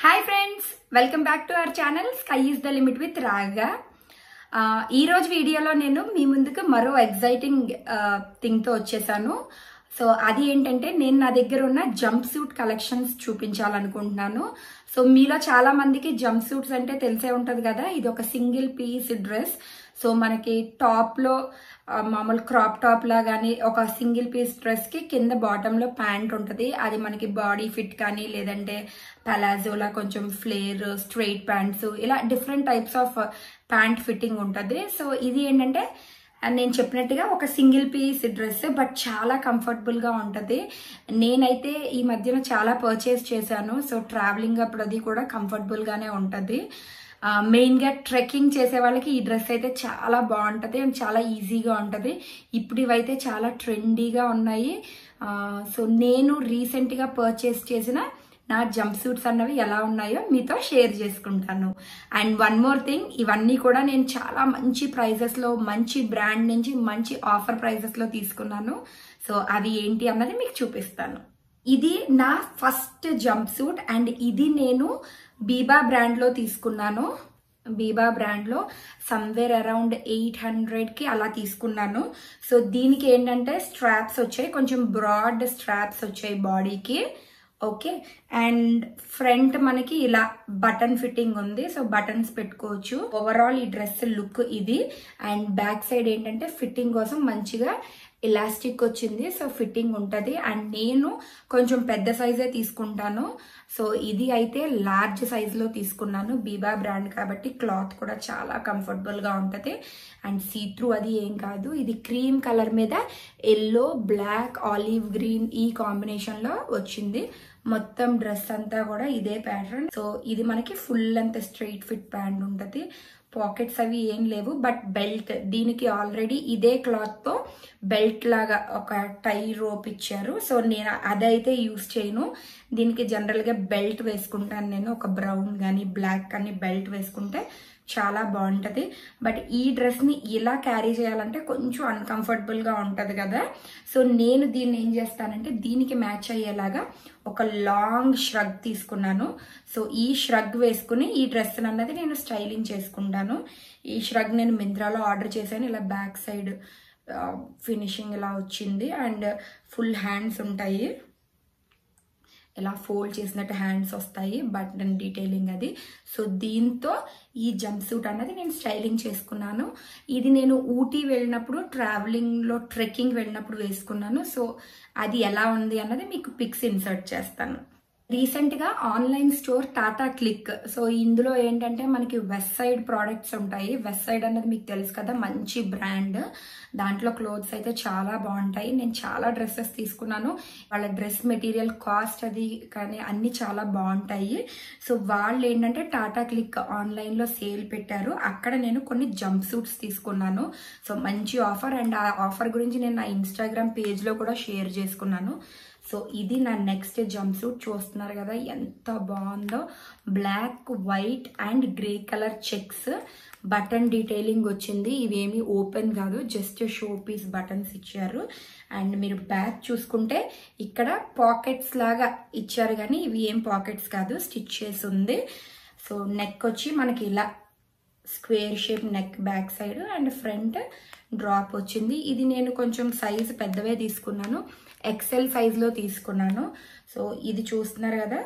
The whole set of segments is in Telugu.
hi friends welcome back to our channel sky is the limit with Raga ఆ, ఈ రోజు వీడియోలో నేను మీ ముందుకు మరో ఎగ్జైటింగ్ థింగ్తో వచ్చేసాను సో అది ఏంటంటే నేను నా దగ్గర ఉన్న జంప్ సూట్ కలెక్షన్స్ చూపించాలనుకుంటున్నాను సో మీలో చాలా మందికి జంప్ సూట్స్ అంటే తెలిసే ఉంటది కదా ఇది ఒక సింగిల్ పీస్ డ్రెస్ సో మనకి టాప్ లో ఆ, మామూలు క్రాప్ టాప్ లా కానీ ఒక సింగిల్ పీస్ డ్రెస్ కి కింద బాటమ్ లో ప్యాంట్ ఉంటుంది అది మనకి బాడీ ఫిట్ కానీ లేదంటే పలాజోలా కొంచెం ఫ్లేర్ స్ట్రైట్ ప్యాంట్స్ ఇలా different types of pant fitting ఉంటుంది సో ఇది ఏంటంటే ఆ, నేను చెప్పినట్టుగా ఒక సింగిల్ పీస్ డ్రెస్ బట్ చాలా కంఫర్టబుల్ గా ఉంటది నేనైతే ఈ మధ్యన చాలా పర్చేస్ చేశాను సో ట్రావెలింగ్ అప్పుడు అది కూడా కంఫర్టబుల్ గానే ఉంటది మెయిన్ గా ట్రెక్కింగ్ చేసే వాళ్ళకి ఈ డ్రెస్ అయితే చాలా బాగుంటది అండ్ చాలా ఈజీగా ఉంటది ఇప్పుడు ఇవైతే చాలా ట్రెండీగా ఉన్నాయి ఆ, సో నేను రీసెంట్ గా పర్చేస్ చేసిన నా జంప్ సూట్స్ అన్నవి ఎలా ఉన్నాయో మీతో షేర్ చేసుకుంటాను అండ్ వన్ మోర్ థింగ్ ఇవన్నీ కూడా నేను చాలా మంచి ప్రైజెస్ లో మంచి బ్రాండ్ నుంచి మంచి ఆఫర్ ప్రైజెస్ లో తీసుకున్నాను సో అవి ఏంటి అన్నది మీకు చూపిస్తాను ఇది నా ఫస్ట్ జంప్ సూట్ అండ్ ఇది నేను బీబా బ్రాండ్ లో తీసుకున్నాను బీబా బ్రాండ్ లో సమ్వేర్ అరౌండ్ ఎయిట్ హండ్రెడ్ కి అలా తీసుకున్నాను సో దీనికి ఏంటంటే స్ట్రాప్స్ వచ్చాయి కొంచెం బ్రాడ్ స్ట్రాప్స్ వచ్చాయి బాడీకి ఓకే అండ్ ఫ్రంట్ మనకి ఇలా బటన్ ఫిట్టింగ్ ఉంది సో బటన్స్ పెట్టుకోవచ్చు ఓవరాల్ ఈ డ్రెస్ లుక్ ఇది అండ్ బ్యాక్ సైడ్ ఏంటంటే ఫిట్టింగ్ కోసం మంచిగా ఎలాస్టిక్ వచ్చింది సో ఫిట్టింగ్ ఉంటుంది అండ్ నేను కొంచెం పెద్ద సైజే తీసుకుంటాను సో ఇది అయితే లార్జ్ సైజులో తీసుకున్నాను బీబా బ్రాండ్ కాబట్టి క్లాత్ కూడా చాలా కంఫర్టబుల్గా ఉంటుంది అండ్ సీ త్రూ అది ఏం కాదు ఇది క్రీమ్ కలర్ మీద ఎల్లో బ్లాక్ ఆలివ్ గ్రీన్ ఈ కాంబినేషన్లో వచ్చింది మొత్తం డ్రెస్ అంతా కూడా ఇదే ప్యాటర్న్ సో ఇది మనకి ఫుల్ అంత స్ట్రైట్ ఫిట్ ప్యాంట్ ఉంటుంది పాకెట్స్ అవి ఏం లేవు బట్ బెల్ట్ దీనికి ఆల్రెడీ ఇదే క్లాత్ తో బెల్ట్ లాగా ఒక టై రోప్ ఇచ్చారు సో నేను అదైతే యూస్ చేయను దీనికి జనరల్ గా బెల్ట్ వేసుకుంటాను నేను ఒక బ్రౌన్ కానీ బ్లాక్ కానీ బెల్ట్ వేసుకుంటే చాలా బాగుంటది బట్ ఈ డ్రెస్ ని ఇలా క్యారీ చేయాలంటే కొంచెం అన్కంఫర్టబుల్ గా ఉంటది కదా సో నేను దీన్ని ఏం చేస్తానంటే దీనికి మ్యాచ్ అయ్యేలాగా ఒక లాంగ్ ష్రగ్ తీసుకున్నాను సో ఈ ష్రగ్ వేసుకుని ఈ డ్రెస్ అన్నది నేను స్టైలింగ్ చేసుకుంటాను ఈ ష్రగ్ నేను మింత్రాలో ఆర్డర్ చేశాను ఇలా బ్యాక్ సైడ్ ఫినిషింగ్ ఇలా వచ్చింది అండ్ ఫుల్ హ్యాండ్స్ ఉంటాయి ఇలా ఫోల్డ్ చేసినట్టు హ్యాండ్స్ వస్తాయి బటన్ డీటెయిలింగ్ అది సో దీంతో ఈ జంప్ సూట్ అన్నది నేను స్టైలింగ్ చేసుకున్నాను ఇది నేను ఊటీ వెళ్ళినప్పుడు ట్రావెలింగ్లో ట్రెక్కింగ్ వెళ్ళినప్పుడు వేసుకున్నాను సో అది ఎలా ఉంది అన్నది మీకు పిక్స్ ఇన్సర్ట్ చేస్తాను రీసెంట్ గా online store Tata CLiQ so ఇందులో ఏంటంటే మనకి వెస్ట్ సైడ్ ప్రోడక్ట్స్ ఉంటాయి వెస్ట్ సైడ్ అన్నది మీకు తెలుసు కదా మంచి బ్రాండ్ దాంట్లో క్లోత్స్ అయితే చాలా బాగుంటాయి నేను చాలా డ్రెస్సెస్ తీసుకున్నాను వాళ్ళ డ్రెస్ మెటీరియల్ కాస్ట్ అది కానీ అన్ని చాలా బాగుంటాయి సో వాళ్ళు ఏంటంటే టాటా క్లిక్ ఆన్లైన్ లో సేల్ పెట్టారు అక్కడ నేను కొన్ని జంప్ సూట్స్ తీసుకున్నాను సో మంచి ఆఫర్ అండ్ ఆ ఆఫర్ గురించి నేను నా ఇన్స్టాగ్రామ్ పేజ్ లో కూడా షేర్ చేసుకున్నాను సో ఇది నా నెక్స్ట్ జంప్ సూట్ చూస్తున్నారు కదా ఎంత బాగుందో black white and grey colour checks button detailing వచ్చింది ఇవేమి ఓపెన్ కాదు జస్ట్ షో పీస్ బటన్స్ ఇచ్చారు అండ్ మీరు బ్యాక్ చూసుకుంటే ఇక్కడ పాకెట్స్ లాగా ఇచ్చారు కానీ ఇవి ఏం పాకెట్స్ కాదు స్టిచ్ చేసి ఉంది సో నెక్ వచ్చి మనకి ఇలా square shape neck back side and front drop వచ్చింది ఇది నేను కొంచెం సైజ్ పెద్దవే తీసుకున్నాను ఎక్సెల్ సైజ్లో తీసుకున్నాను సో ఇది చూస్తున్నారు కదా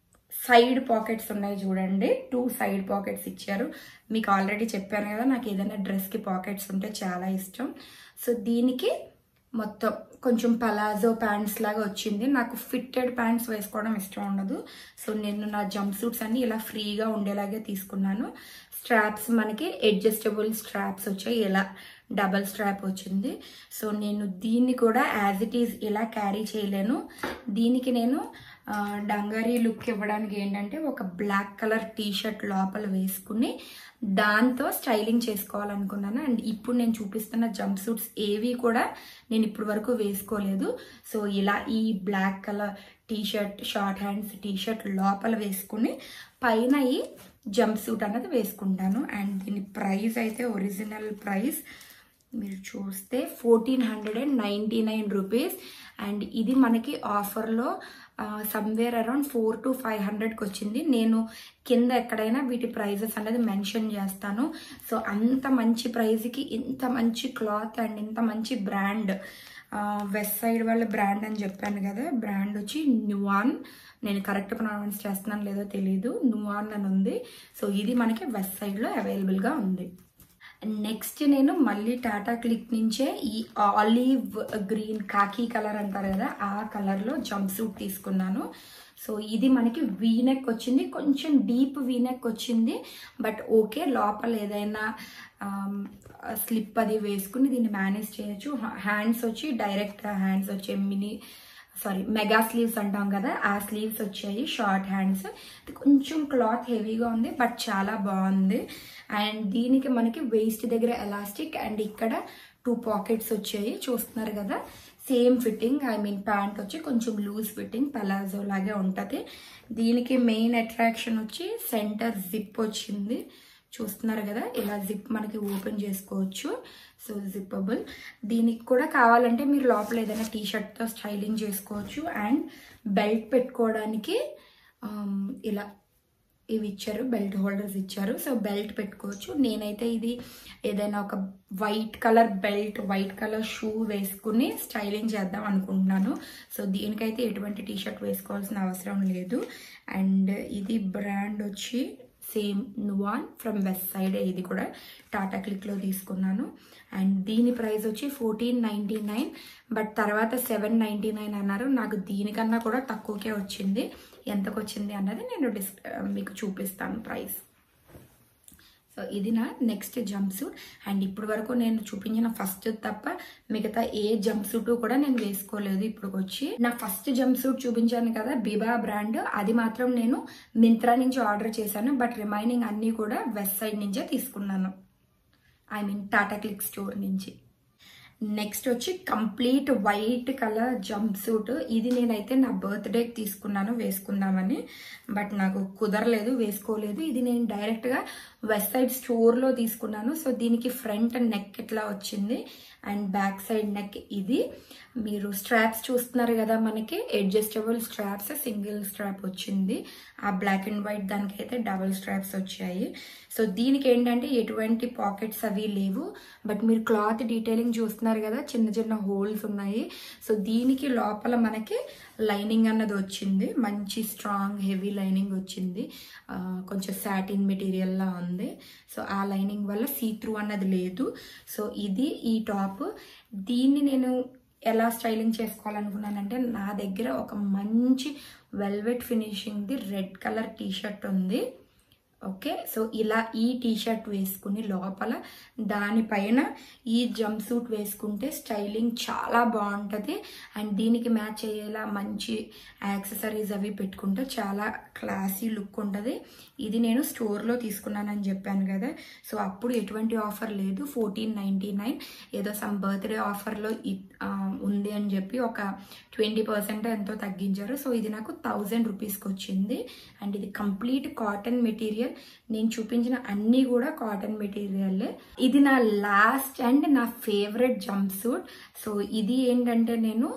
సైడ్ పాకెట్స్ ఉన్నాయి చూడండి టూ సైడ్ పాకెట్స్ ఇచ్చారు మీకు ఆల్రెడీ చెప్పాను కదా నాకు ఏదైనా డ్రెస్కి పాకెట్స్ ఉంటే చాలా ఇష్టం సో దీనికి మొత్తం కొంచెం పలాజో ప్యాంట్స్ లాగా వచ్చింది నాకు ఫిట్టెడ్ ప్యాంట్స్ వేసుకోవడం ఇష్టం ఉండదు సో నేను నా జంప్ సూట్స్ అన్ని ఇలా ఫ్రీగా ఉండేలాగే తీసుకున్నాను స్ట్రాప్స్ మనకి అడ్జస్టబుల్ స్ట్రాప్స్ వచ్చాయి ఇలా డబల్ స్ట్రాప్ వచ్చింది సో నేను దీన్ని కూడా యాజ్ ఇట్ ఈజ్ ఇలా క్యారీ చేయలేను దీనికి నేను ఆ, డంగారీ లుక్ ఇవ్వడానికి ఏంటంటే ఒక బ్లాక్ కలర్ టీ షర్ట్ లోపల వేసుకుని దాంతో స్టైలింగ్ చేసుకోవాలనుకున్నాను అండ్ ఇప్పుడు నేను చూపిస్తున్న జంప్ సూట్స్ ఏవి కూడా నేను ఇప్పుడు వరకు వేసుకోలేదు సో ఇలా ఈ black colour T shirt short hands T shirt లోపల వేసుకుని పైన ఈ జంప్ సూట్ అన్నది వేసుకుంటాను అండ్ దీని ప్రైస్ అయితే ఒరిజినల్ ప్రైస్ మీరు చూస్తే fourteen hundred and ninety nine rupees and ఇది మనకి ఆఫర్లో somewhere around four to five హండ్రెడ్కి వచ్చింది నేను కింద ఎక్కడైనా వీటి ప్రైజెస్ అనేది మెన్షన్ చేస్తాను సో అంత మంచి ప్రైజ్కి ఇంత మంచి క్లాత్ అండ్ ఇంత మంచి బ్రాండ్ వెస్ట్ సైడ్ వాళ్ళ బ్రాండ్ అని చెప్పాను కదా బ్రాండ్ వచ్చి న్యూవాన్ నేను కరెక్ట్ ప్రొనౌన్స్ చేస్తున్నాను లేదో తెలియదు న్యూవాన్ అని ఉంది సో ఇది మనకి వెస్ట్ సైడ్లో అవైలబుల్గా ఉంది నెక్స్ట్ నేను మళ్ళీ టాటా క్లిక్ నుంచే ఈ ఆలివ్ గ్రీన్ కాకి కలర్ అంటారు కదా ఆ కలర్లో జంప్ సూట్ తీసుకున్నాను సో ఇది మనకి వీనెక్ వచ్చింది కొంచెం డీప్ వీనెక్ వచ్చింది బట్ ఓకే లోపల ఏదైనా స్లిప్ అది వేసుకుని దీన్ని మేనేజ్ చేయొచ్చు హ్యాండ్స్ వచ్చి డైరెక్ట్ హ్యాండ్స్ వచ్చే మినీ సారీ మెగా స్లీవ్స్ అంటాం కదా ఆ స్లీవ్స్ వచ్చాయి షార్ట్ హ్యాండ్స్ కొంచెం క్లాత్ హెవీగా ఉంది బట్ చాలా బాగుంది అండ్ దీనికి మనకి వేస్ట్ దగ్గర ఎలాస్టిక్ అండ్ ఇక్కడ టూ పాకెట్స్ వచ్చాయి చూస్తున్నారు కదా same fitting I mean pant వచ్చి కొంచెం లూజ్ ఫిట్టింగ్ పలాజో లాగే ఉంటుంది దీనికి మెయిన్ అట్రాక్షన్ వచ్చి సెంటర్ జిప్ వచ్చింది చూస్తున్నారు కదా ఇలా జిప్ మనకి ఓపెన్ చేసుకోవచ్చు సో జిప్పబుల్ దీనికి కూడా కావాలంటే మీరు లోపల ఏదైనా టీ షర్ట్తో స్టైలింగ్ చేసుకోవచ్చు అండ్ బెల్ట్ పెట్టుకోవడానికి ఇలా ఇవి ఇచ్చారు బెల్ట్ హోల్డర్స్ ఇచ్చారు సో బెల్ట్ పెట్టుకోవచ్చు నేనైతే ఇది ఏదైనా ఒక white colour belt white colour shoe వేసుకుని స్టైలింగ్ చేద్దాం అనుకుంటున్నాను సో దీనికైతే ఎటువంటి టీ షర్ట్ వేసుకోవాల్సిన అవసరం లేదు అండ్ ఇది బ్రాండ్ వచ్చి same Nuon from Westside ఇది కూడా టాటా క్లిక్లో తీసుకున్నాను అండ్ దీని ప్రైస్ వచ్చి ఫోర్టీన్ నైంటీ నైన్ బట్ తర్వాత సెవెన్ నైంటీ నైన్ అన్నారు నాకు దీనికన్నా కూడా తక్కువకే వచ్చింది ఎంతకు వచ్చింది అన్నది నేను డిస్ మీకు చూపిస్తాను ప్రైస్ సో ఇది నా నెక్స్ట్ జంప్ సూట్ అండ్ ఇప్పటి వరకు నేను చూపించిన ఫస్ట్ తప్ప మిగతా ఏ జంప్ సూట్ కూడా నేను వేసుకోలేదు ఇప్పుడు వచ్చి నా ఫస్ట్ జంప్ సూట్ చూపించాను కదా బిబా బ్రాండ్ అది మాత్రం నేను మింత్రా నుంచి ఆర్డర్ చేశాను బట్ రిమైనింగ్ అన్నీ కూడా వెస్ట్ సైడ్ నుంచే తీసుకున్నాను I mean Tata CLiQ store నుంచి నెక్స్ట్ వచ్చి complete white colour jumpsuit ఇది నేనైతే నా బర్త్డేకి తీసుకున్నాను వేసుకుందామని బట్ నాకు కుదరలేదు వేసుకోలేదు ఇది నేను డైరెక్ట్గా వెస్ట్ సైడ్ స్టోర్లో తీసుకున్నాను సో దీనికి ఫ్రంట్ నెక్ ఇట్లా వచ్చింది అండ్ బ్యాక్ సైడ్ నెక్ ఇది మీరు స్ట్రాప్స్ చూస్తున్నారు కదా మనకి అడ్జస్టబుల్ స్ట్రాప్స్ సింగిల్ స్ట్రాప్ వచ్చింది ఆ బ్లాక్ అండ్ వైట్ దానికైతే డబుల్ స్ట్రాప్స్ వచ్చాయి సో దీనికి ఏంటంటే ఎటువంటి పాకెట్స్ అవి లేవు బట్ మీరు క్లాత్ డీటెయిలింగ్ చూస్తున్నారు కదా చిన్న చిన్న హోల్స్ ఉన్నాయి సో దీనికి లోపల మనకి లైనింగ్ అన్నది వచ్చింది మంచి స్ట్రాంగ్ హెవీ లైనింగ్ వచ్చింది ఆ, కొంచెం సాటిన్ మెటీరియల్లా ఉంది సో ఆ లైనింగ్ వల్ల సీ త్రూ అన్నది లేదు సో ఇది ఈ టాప్ దీన్ని నేను ఎలా స్టైలింగ్ చేసుకోవాలనుకున్నానంటే నా దగ్గర ఒక మంచి వెల్వెట్ ఫినిషింగ్ది రెడ్ కలర్ టీ షర్ట్ ఉంది ఓకే సో ఇలా ఈ టీ షర్ట్ వేసుకుని లోపల దానిపైన ఈ జంప్ సూట్ వేసుకుంటే స్టైలింగ్ చాలా బాగుంటుంది అండ్ దీనికి మ్యాచ్ అయ్యేలా మంచి యాక్సెసరీస్ అవి పెట్టుకుంటే చాలా క్లాసీ లుక్ ఉంటుంది ఇది నేను స్టోర్లో తీసుకున్నానని చెప్పాను కదా సో అప్పుడు ఎటువంటి ఆఫర్ లేదు ఫోర్టీన్ నైంటీ నైన్ ఏదో సమ్ బర్త్డే ఆఫర్లో ఉంది అని చెప్పి ఒక ట్వంటీ పర్సెంట్ ఎంతో తగ్గించారు సో ఇది నాకు థౌజండ్ రూపీస్కి వచ్చింది అండ్ ఇది కంప్లీట్ కాటన్ మెటీరియల్ నేను చూపించిన అన్నీ కూడా కాటన్ మెటీరియల్ ఇది నా లాస్ట్ అండ్ నా ఫేవరెట్ జంప్ సూట్ సో ఇది ఏంటంటే నేను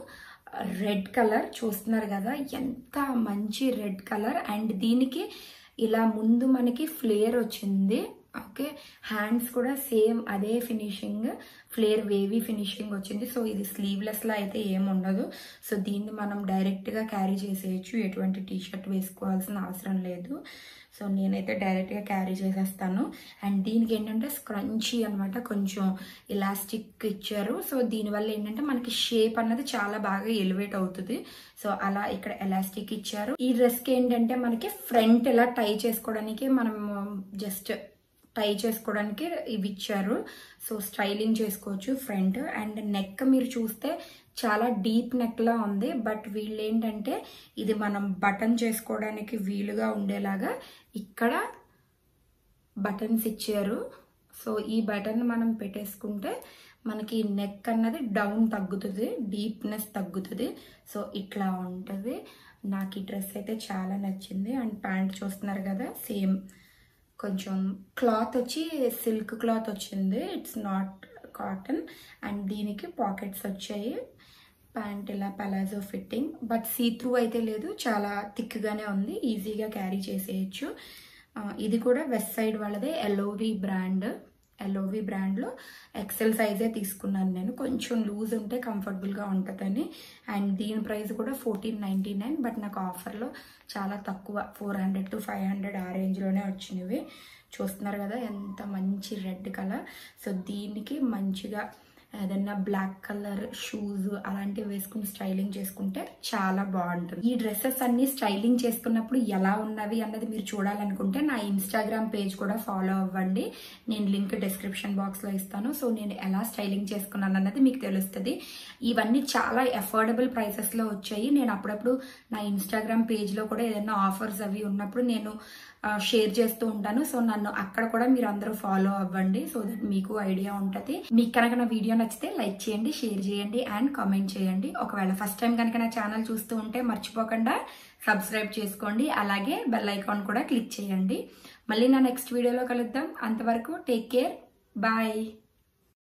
రెడ్ కలర్ చూస్తున్నారు కదా ఎంత మంచి రెడ్ కలర్ అండ్ దీనికి ఇలా ముందు మనకి ఫ్లేర్ వచ్చింది ఓకే హ్యాండ్స్ కూడా సేమ్ అదే ఫినిషింగ్ ఫ్లేర్ వేవీ ఫినిషింగ్ వచ్చింది సో ఇది స్లీవ్లెస్లో అయితే ఏం ఉండదు సో దీన్ని మనం డైరెక్ట్గా క్యారీ చేసేయచ్చు ఎటువంటి టీ షర్ట్ వేసుకోవాల్సిన అవసరం లేదు సో నేనైతే డైరెక్ట్గా క్యారీ చేసేస్తాను అండ్ దీనికి ఏంటంటే స్క్రంచీ అనమాట కొంచెం ఇలాస్టిక్ ఇచ్చారు సో దీనివల్ల ఏంటంటే మనకి షేప్ అన్నది చాలా బాగా ఎలివేట్ అవుతుంది సో అలా ఇక్కడ ఎలాస్టిక్ ఇచ్చారు ఈ డ్రెస్కి ఏంటంటే మనకి ఫ్రంట్ ఇలా టై చేసుకోవడానికి మనం జస్ట్ టై చేసుకోవడానికి ఇవి ఇచ్చారు సో స్టైలింగ్ చేసుకోవచ్చు ఫ్రంట్ అండ్ నెక్ మీరు చూస్తే చాలా డీప్ నెక్లా ఉంది బట్ వీళ్ళు ఏంటంటే ఇది మనం బటన్ చేసుకోవడానికి వీలుగా ఉండేలాగా ఇక్కడ బటన్స్ ఇచ్చారు సో ఈ బటన్ మనం పెట్టేసుకుంటే మనకి నెక్ అన్నది డౌన్ తగ్గుతుంది డీప్నెస్ తగ్గుతుంది సో ఇట్లా ఉంటుంది నాకు ఈ డ్రెస్ అయితే చాలా నచ్చింది అండ్ ప్యాంట్ చూస్తున్నారు కదా సేమ్ కొంచెం క్లాత్ వచ్చి సిల్క్ క్లాత్ వచ్చింది ఇట్స్ నాట్ కాటన్ అండ్ దీనికి పాకెట్స్ వచ్చాయి ప్యాంట్ ఇలా palazzo fitting but see through అయితే లేదు చాలా థిక్గానే ఉంది ఈజీగా క్యారీ చేసేయచ్చు ఆ, ఇది కూడా వెస్ట్ సైడ్ వాళ్ళదే ఎల్ఓవి బ్రాండ్ ఎల్ఓవి బ్రాండ్లో ఎక్సెల్ సైజే తీసుకున్నాను నేను కొంచెం లూజ్ ఉంటే కంఫర్టబుల్గా ఉంటుందని అండ్ దీని ప్రైస్ కూడా ఫోర్టీన్ నైంటీ నైన్ బట్ నాకు ఆఫర్లో చాలా తక్కువ four hundred to five hundred ఆ రేంజ్లోనే వచ్చినవి చూస్తున్నారు కదా ఎంత మంచి రెడ్ కలర్ సో దీనికి మంచిగా ఏదన్నా బ్లాక్ కలర్ షూస్ అలాంటివి వేసుకుని స్టైలింగ్ చేసుకుంటే చాలా బాగుంటుంది ఈ డ్రెస్సెస్ అన్ని స్టైలింగ్ చేసుకున్నప్పుడు ఎలా ఉన్నవి అన్నది మీరు చూడాలనుకుంటే నా ఇన్స్టాగ్రామ్ పేజ్ కూడా ఫాలో అవ్వండి నేను లింక్ డిస్క్రిప్షన్ బాక్స్లో ఇస్తాను సో నేను ఎలా స్టైలింగ్ చేసుకున్నాను అన్నది మీకు తెలుస్తుంది ఇవన్నీ చాలా అఫోర్డబుల్ ప్రైసెస్లో వచ్చాయి నేను అప్పుడప్పుడు నా ఇన్స్టాగ్రామ్ పేజ్లో కూడా ఏదైనా ఆఫర్స్ అవి ఉన్నప్పుడు నేను షేర్ చేస్తూ ఉంటాను సో నన్ను అక్కడ కూడా మీరు అందరూ ఫాలో అవ్వండి సో దట్ మీకు ఐడియా ఉంటుంది మీకు కనుక నా వీడియో నచ్చితే లైక్ చేయండి షేర్ చేయండి అండ్ కామెంట్ చేయండి ఒకవేళ ఫస్ట్ టైం కనుక నా ఛానల్ చూస్తూ ఉంటే మర్చిపోకుండా సబ్స్క్రైబ్ చేసుకోండి అలాగే బెల్ ఐకాన్ కూడా క్లిక్ చేయండి మళ్ళీ నా నెక్స్ట్ వీడియోలో కలుద్దాం అంతవరకు టేక్ కేర్ బాయ్